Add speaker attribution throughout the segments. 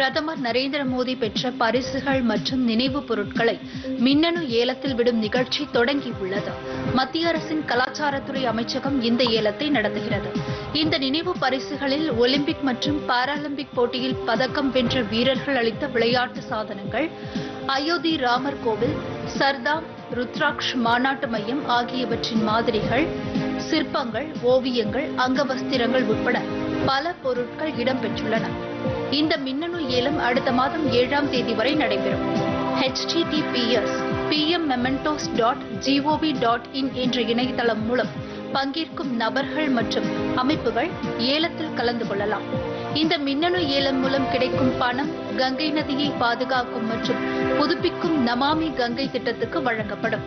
Speaker 1: பிரதமர் நரேந்திர மோடி பெற்ற பரிசுகள் மற்றும் நினைவுப் பொருட்களை மின்னணு ஏலத்தில் விடும் நிகழ்ச்சி தொடங்கியுள்ளது மத்திய அரசின் கலாச்சாரத்துறை அமைச்சகம் இந்த ஏலத்தை நடத்துகிறது இந்த நினைவு பரிசுகளில் ஒலிம்பிக் மற்றும் பாராலிம்பிக் போட்டியில் பதக்கம் வென்ற வீரர்கள் அளித்த விளையாட்டு சாதனங்கள் அயோத்தி ராமர் கோவில் சர்தாம் ருத்ராக்ஷ் மாநாட்டு மையம் ஆகியவற்றின் மாதிரிகள் சிற்பங்கள் ஓவியங்கள் அங்கவஸ்திரங்கள் உட்பட பல பொருட்கள் இடம்பெற்றுள்ளன இந்த மின்னணு ஏலம் அடுத்த மாதம் ஏழாம் தேதி வரை நடைபெறும் https pmmementos dot GOV dot in என்ற இணையதளம் மூலம் பங்கேற்கும் நபர்கள் மற்றும் அமைப்புகள் ஏலத்தில் கலந்து கொள்ளலாம் இந்த மின்னணு ஏலம் மூலம் கிடைக்கும் பணம் கங்கை நதியை பாதுகாக்கும் மற்றும் புதுப்பிக்கும் நமாமி கங்கை திட்டத்துக்கு வழங்கப்படும்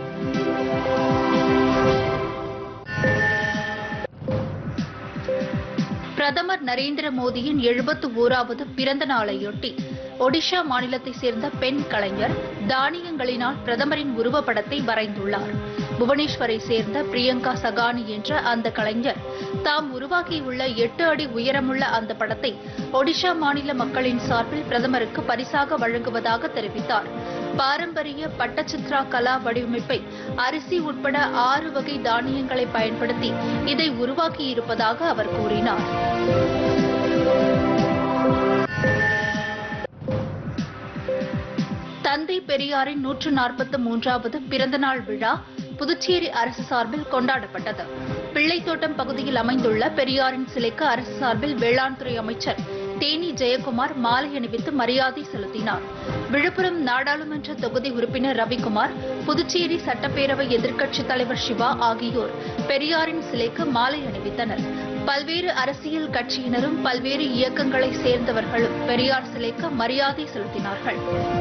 Speaker 1: பிரதமர் நரேந்திர மோடியின் எழுபத்து ஓராவது பிறந்த நாளையொட்டி ஒடிஷா மாநிலத்தைச் சேர்ந்த பெண் கலைஞர் தானியங்களினால் பிரதமரின் உருவப்படத்தை வரைந்துள்ளார் புவனேஸ்வரை சேர்ந்த பிரியங்கா சகானி என்ற அந்த கலைஞர் தாம் உருவாக்கியுள்ள எட்டு அடி உயரமுள்ள அந்த படத்தை ஒடிஷா மாநில மக்களின் சார்பில் பிரதமருக்கு பரிசாக வழங்குவதாக தெரிவித்தார் பாரம்பரிய பட்டச்சித்ரா கலா வடிவமைப்பை அரிசி உட்பட ஆறு வகை தானியங்களை பயன்படுத்தி இதை உருவாக்கியிருப்பதாக அவர் கூறினார் தந்தை பெரியாரின் நூற்று நாற்பத்து மூன்றாவது பிறந்தநாள் விழா புதுச்சேரி அரசு சார்பில் கொண்டாடப்பட்டது பிள்ளைத்தோட்டம் பகுதியில் அமைந்துள்ள பெரியாரின் சிலைக்கு அரசு சார்பில் வேளாண் துறை அமைச்சர் தேனி ஜெயக்குமார் மாலை அணிவித்து மரியாதை செலுத்தினார் விழுப்புரம் நாடாளுமன்ற தொகுதி உறுப்பினர் ரவிக்குமார் புதுச்சேரி சட்டப்பேரவை எதிர்க்கட்சித் தலைவர் சிவா ஆகியோர் பெரியாரின் சிலைக்கு மாலை அணிவித்தனர் பல்வேறு அரசியல் கட்சியினரும் பல்வேறு இயக்கங்களை சேர்ந்தவர்களும் பெரியார் சிலைக்கு மரியாதை செலுத்தினார்கள்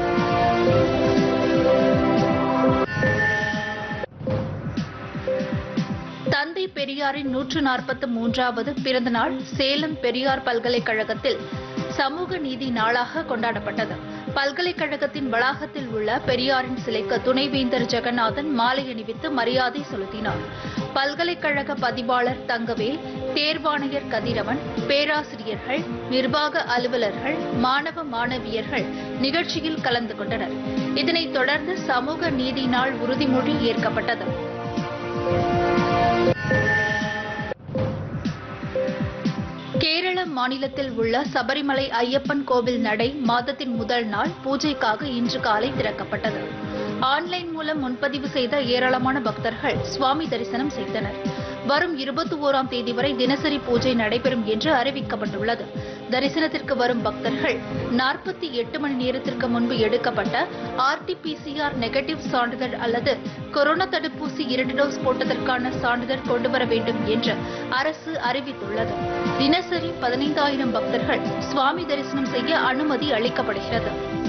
Speaker 1: தந்தை பெரியாரின் நூற்று நாற்பத்து மூன்றாவது பிறந்தநாள் சேலம் பெரியார் பல்கலைக்கழகத்தில் சமூக நீதி நாளாக கொண்டாடப்பட்டது பல்கலைக்கழகத்தின் வளாகத்தில் உள்ள பெரியாரின் சிலைக்கு துணைவேந்தர் ஜெகநாதன் மாலை அணிவித்து மரியாதை செலுத்தினார் பல்கலைக்கழக பதிவாளர் தங்கவேல் தேர்வாணையர் கதிரவன் பேராசிரியர்கள் நிர்வாக அலுவலர்கள் மாணவ மாணவியர்கள் நிகழ்ச்சியில் கலந்து கொண்டனர் இதனைத் தொடர்ந்து சமூக நீதி நாள் உறுதிமொழி ஏற்கப்பட்டது கேரள மாநிலத்தில் உள்ள சபரிமலை ஐயப்பன் கோவில் நடை மாதத்தின் முதல் நாள் பூஜைக்காக இன்று காலை திறக்கப்பட்டது ஆன்லைன் மூலம் முன்பதிவு செய்த ஏராளமான பக்தர்கள் சுவாமி தரிசனம் செய்தனர் வரும் இருபத்தி ஓராம் தேதி வரை தினசரி பூஜை நடைபெறும் என்று அறிவிக்கப்பட்டுள்ளது தரிசனத்திற்கு வரும் பக்தர்கள் நாற்பத்தி எட்டு மணி நேரத்திற்கு முன்பு எடுக்கப்பட்ட ஆர்டிபிசிஆர் நெகட்டிவ் சான்றிதழ் அல்லது கொரோனா தடுப்பூசி இரண்டு டோஸ் போட்டதற்கான சான்றிதழ் கொண்டு வர வேண்டும் என்று அரசு அறிவித்துள்ளது தினசரி பதினைந்தாயிரம் பக்தர்கள் சுவாமி தரிசனம் செய்ய அனுமதி அளிக்கப்படுகிறது